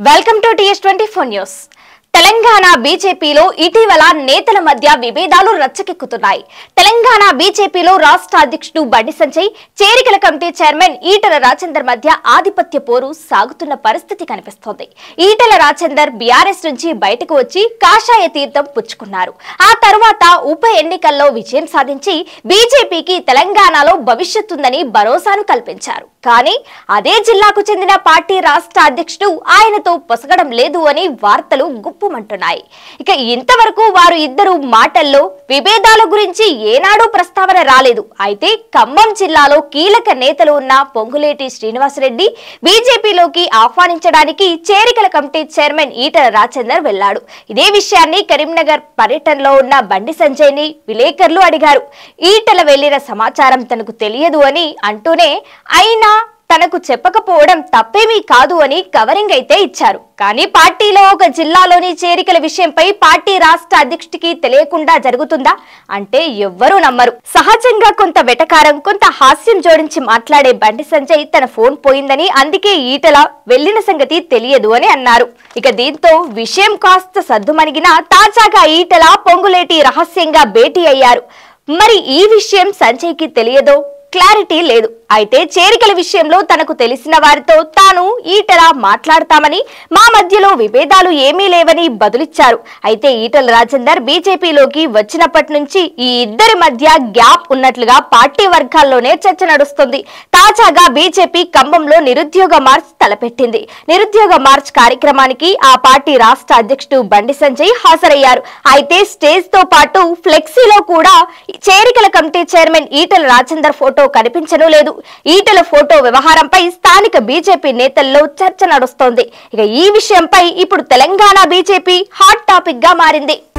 welcome to TS twenty four news Telangana బీజేపీలో ఇటీవల నేతల మధ్య విభేదాలు రచ్చకెక్కుతున్నాయి తెలంగాణ బీజేపీలో రాష్ట్ర అధ్యక్షుడు బండి సంజయ్ చేరికల కమిటీ చైర్మన్ ఈటల రాజేందర్ మధ్య ఆధిపత్య పోరు సాగుతున్న పరిస్థితి కనిపిస్తోంది ఈటల రాజేందర్ బీఆర్ఎస్ నుంచి బయటకు వచ్చి కాషాయ తీర్థం పుచ్చుకున్నారు ఆ తర్వాత ఉప ఎన్నికల్లో విజయం సాధించి బీజేపీకి తెలంగాణలో భవిష్యత్తుందని భరోసాను కల్పించారు కానీ అదే జిల్లాకు చెందిన పార్టీ రాష్ట్ర అధ్యక్షుడు ఆయనతో పొసగడం లేదు అని వార్తలు గుప్పుమంటున్నాయి ఇక ఇంతవరకు వారు ఇద్దరు మాటల్లో విభేదాల గురించి ఏనాడూ ప్రస్తావన రాలేదు అయితే ఖమ్మం జిల్లాలో కీలక నేతలు ఉన్న పొంగులేటి శ్రీనివాసరెడ్డి బీజేపీలోకి ఆహ్వానించడానికి చేరికల కమిటీ చైర్మన్ ఈటల రాజేందర్ వెళ్లాడు ఇదే విషయాన్ని కరీంనగర్ పర్యటనలో ఉన్న బండి సంజయ్ ని విలేకరులు అడిగారు ఈటల వెళ్లిన సమాచారం తనకు తెలియదు అని అంటూనే అయినా తనకు చెప్పకపోవడం తప్పేమీ కాదు అని కవరింగ్ అయితే ఇచ్చారు కానీ పార్టీలో ఒక జిల్లాలోని చేరికల విషయంపై పార్టీ రాష్ట్ర అధ్యక్షుడికి తెలియకుండా జరుగుతుందా అంటే ఎవ్వరూ నమ్మరు సహజంగా కొంత వెటకారం కొంత హాస్యం జోడించి మాట్లాడే బండి సంజయ్ తన ఫోన్ పోయిందని అందుకే ఈటల వెళ్లిన సంగతి తెలియదు అని అన్నారు ఇక దీంతో విషయం కాస్త సద్దుమణిగినా తాజాగా ఈటల పొంగులేటి రహస్యంగా భేటీ అయ్యారు మరి ఈ విషయం సంజయ్కి తెలియదో క్లారిటీ లేదు అయితే చేరికల విషయంలో తనకు తెలిసిన వారితో తాను ఈటల మాట్లాడతామని మా మధ్యలో విభేదాలు ఏమీ లేవని బదులిచ్చారు అయితే ఈటల రాజేందర్ బీజేపీలోకి వచ్చినప్పటి నుంచి ఈ ఇద్దరి మధ్య గ్యాప్ ఉన్నట్లుగా పార్టీ వర్గాల్లోనే చర్చ నడుస్తుంది తాజాగా బీజేపీ ఖమ్మంలో నిరుద్యోగ మార్చ్ తలపెట్టింది నిరుద్యోగ మార్చ్ కార్యక్రమానికి ఆ పార్టీ రాష్ట్ర అధ్యక్షుడు బండి సంజయ్ హాజరయ్యారు అయితే స్టేజ్ తో పాటు ఫ్లెక్సీలో కూడా చేరికల committee chairman Etela Rajender photo కనిపించను లేదు ఈటల ఫోటో వ్యవహారంపై స్థానిక బీజేపీ నేతల్లో చర్చ నడుస్తోంది ఇక ఈ విషయంపై ఇప్పుడు తెలంగాణ బీజేపీ హాట్ టాపిక్ గా మారింది